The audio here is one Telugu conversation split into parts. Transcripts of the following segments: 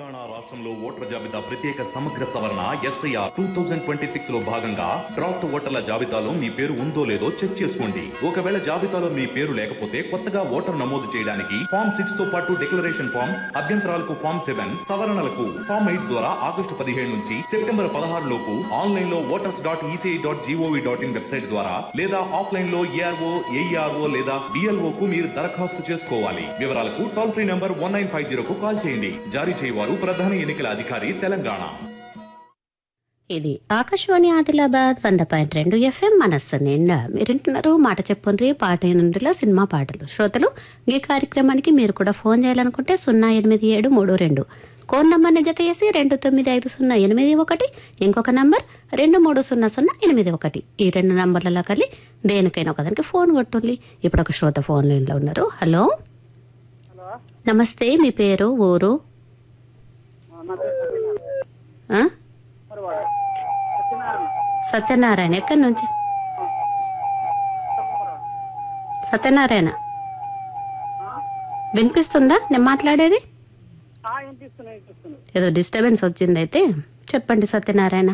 తెలంగాణ రాష్ట్రంలో ఓటర్ల జాబితా ప్రత్యేక సమగ్ర సవరణ SIR two thousand twenty six లో భాగంగా డ్రాఫ్ట్ ఓటర్ల జాబితాలో మీ పేరు ఉందో లేదో చెక్ చేసుకోండి ఒకవేళ జాబితాలో మీ పేరు లేకపోతే కొత్తగా ఓటర్ నమోదు చేయడానికి ఫామ్ సిక్స్ తో పాటు డిక్లరేషన్ ఫామ్ అభ్యంతరాలకు ఫామ్ సెవెన్ సవరణలకు ఫామ్ ఎయిట్ ద్వారా ఆగస్టు పదిహేడు నుంచి సెప్టెంబర్ పదహారు లోపు ఆన్లైన్ లో voters dot ECI dot gov dot in website ద్వారా లేదా ఆఫ్లైన్ లో ఏఆర్ఓ ఏఈఆర్ఓ లేదా డిఎల్ఓ కు మీరు దరఖాస్తు చేసుకోవాలి వివరాలకు toll free number one nine five జీరోకు కాల్ చేయండి జారీ చేయవారు ప్రధాన ఎన్నికల అధికారి తెలంగాణ ఇది ఆకాశవాణి ఆదిలాబాద్ వంద పాయింట్ రెండు ఎఫ్ఎం మనస్సు నిండా మీరింటున్నారు మాట చెప్పుండ్రి పాట నుండిలో సినిమా పాటలు శ్రోతలు ఈ కార్యక్రమానికి మీరు కూడా ఫోన్ చేయాలనుకుంటే సున్నా ఎనిమిది ఏడు మూడు రెండు కోడ్ నంబర్ని జత చేసి రెండు తొమ్మిది ఐదు సున్నా ఎనిమిది ఒకటి ఇంకొక నంబర్ రెండు మూడు సున్నా సున్నా ఎనిమిది ఒకటి ఈ రెండు నంబర్లలో కలిసి దేనికైనా ఒకదానికి ఫోన్ కొట్టుండి ఇప్పుడు ఒక శ్రోత ఫోన్ లైన్లో ఉన్నారు హలో హలో నమస్తే మీ పేరు ఊరు నా పేరు సత్యనారాయణ ఆ? మరవాడ సత్యనారాయణ సత్యనారాయణ ఎక్కడి నుంచి సత్యనారాయణ వినిపిస్తుందా నేను మాట్లాడేది వినిపిస్తున్నాయి వినిపిస్తున్నాయి ఏదో డిస్టర్బెన్స్ వచ్చింది అయితే చెప్పండి సత్యనారాయణ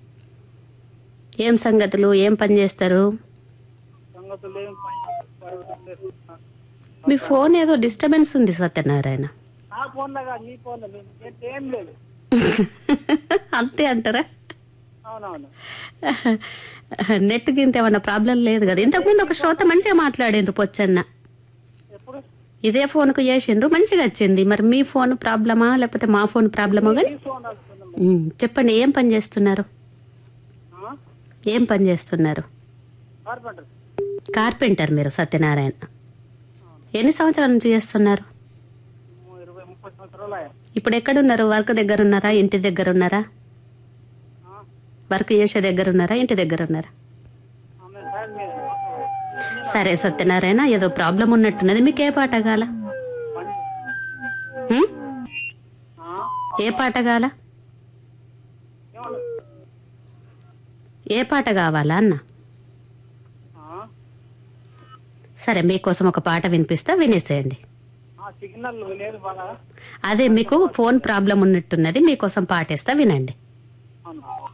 ఏం సంగతులు ఏం పని చేస్తారు సంగతులు ఏం పని జరుగుతుంది లేదు. మీ ఫోన్ ఏదో డిస్టర్బెన్స్ ఉంది సత్యనారాయణ నా ఫోన్లో కాదు నీ ఫోన్లో నేను ఏం లేదు అంతే అంటారా అవునవును నెట్ గింత ఏమన్నా ప్రాబ్లం లేదు కదా ఇంతకుముందు ఒక శ్రోత మంచిగా మాట్లాడిండ్రు పొచ్చన్న ఎప్పుడు ఇదే ఫోన్కు చేసిండ్రు మంచిగా వచ్చింది మరి మీ ఫోన్ ప్రాబ్లమా లేకపోతే మా ఫోన్ ప్రాబ్లమా కానీ నీ ఫోన్ వస్తుంది ఉమ్, చెప్పండి ఏం పని చేస్తున్నారు ఏం పని చేస్తున్నారు కార్పెంటర్ కార్పెంటర్ మీరు సత్యనారాయణ ఎన్ని సంవత్సరాల నుంచి చేస్తున్నారు ఇరవై ముప్పై సంవత్సరాలు అయ్యా ఇప్పుడు ఎక్కడున్నారు వర్క్ దగ్గర ఉన్నారా ఇంటి దగ్గర ఉన్నారా వర్క్ చేసే దగ్గర ఉన్నారా ఇంటి దగ్గర ఉన్నారా ఆమె సార్ మీరు సరే సత్యనారాయణ ఏదో ప్రాబ్లం ఉన్నట్టున్నది మీకు ఏ పాట కాల పని ఉమ్? ఆ? ఏ పాట కాల ఏమన్నా ఏ పాట కావాలా అన్న ఆ? సరే మీకోసం ఒక పాట వినిపిస్తా వినేసేయండి ఆ సిగ్నల్ లేదు బాగా అదే మీకు ఫోన్ ప్రాబ్లం ఉన్నట్టున్నది మీకోసం పాటేస్తా వినండి అవును